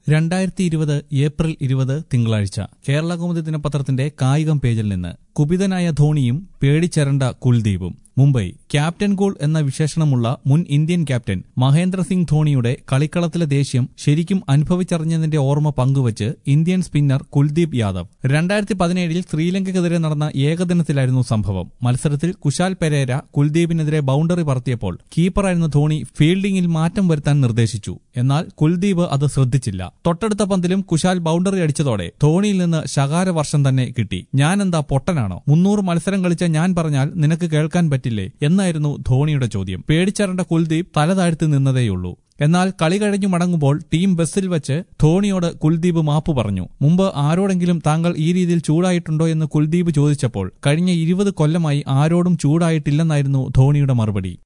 രണ്ടായിരത്തി ഇരുപത് ഏപ്രിൽ ഇരുപത് തിങ്കളാഴ്ച കേരളകൗമുദി ദിനപത്രത്തിന്റെ കായികം പേജിൽ നിന്ന് കുപിതനായ ധോണിയും പേടിച്ചരണ്ട കുൽദീപും മുംബൈ ക്യാപ്റ്റൻ കൂൾ എന്ന വിശേഷണമുള്ള മുൻ ഇന്ത്യൻ ക്യാപ്റ്റൻ മഹേന്ദ്ര സിംഗ് ധോണിയുടെ കളിക്കളത്തിലെ ദേഷ്യം ശരിക്കും അനുഭവിച്ചറിഞ്ഞതിന്റെ ഓർമ്മ പങ്കുവച്ച് ഇന്ത്യൻ സ്പിന്നർ കുൽദീപ് യാദവ് രണ്ടായിരത്തി പതിനേഴിൽ ശ്രീലങ്കയ്ക്കെതിരെ നടന്ന ഏകദിനത്തിലായിരുന്നു സംഭവം മത്സരത്തിൽ കുശാൽ പെരേര കുൽദീപിനെതിരെ ബൌണ്ടറി പറത്തിയപ്പോൾ കീപ്പറായിരുന്ന ധോണി ഫീൽഡിംഗിൽ മാറ്റം വരുത്താൻ നിർദ്ദേശിച്ചു എന്നാൽ കുൽദീപ് അത് ശ്രദ്ധിച്ചില്ല തൊട്ടടുത്ത പന്തിലും കുശാൽ ബൌണ്ടറി അടിച്ചതോടെ ധോണിയിൽ നിന്ന് ശകാര വർഷം തന്നെ കിട്ടി ഞാൻ എന്താ പൊട്ടനാണോ മുന്നൂറ് മത്സരം കളിച്ച ഞാൻ പറഞ്ഞാൽ നിനക്ക് കേൾക്കാൻ പറ്റില്ലേ എന്നായിരുന്നു ധോണിയുടെ ചോദ്യം പേടിച്ചറണ്ട കുൽദീപ് തല താഴ്ത്തി നിന്നതേയുള്ളൂ എന്നാൽ കളി കഴിഞ്ഞു മടങ്ങുമ്പോൾ ടീം ബസ്സിൽ വെച്ച് ധോണിയോട് കുൽദീപ് മാപ്പ് പറഞ്ഞു മുമ്പ് ആരോടെങ്കിലും താങ്കൾ ഈ രീതിയിൽ ചൂടായിട്ടുണ്ടോ എന്ന് കുൽദീപ് ചോദിച്ചപ്പോൾ കഴിഞ്ഞ ഇരുപത് കൊല്ലമായി ആരോടും ചൂടായിട്ടില്ലെന്നായിരുന്നു ധോണിയുടെ മറുപടി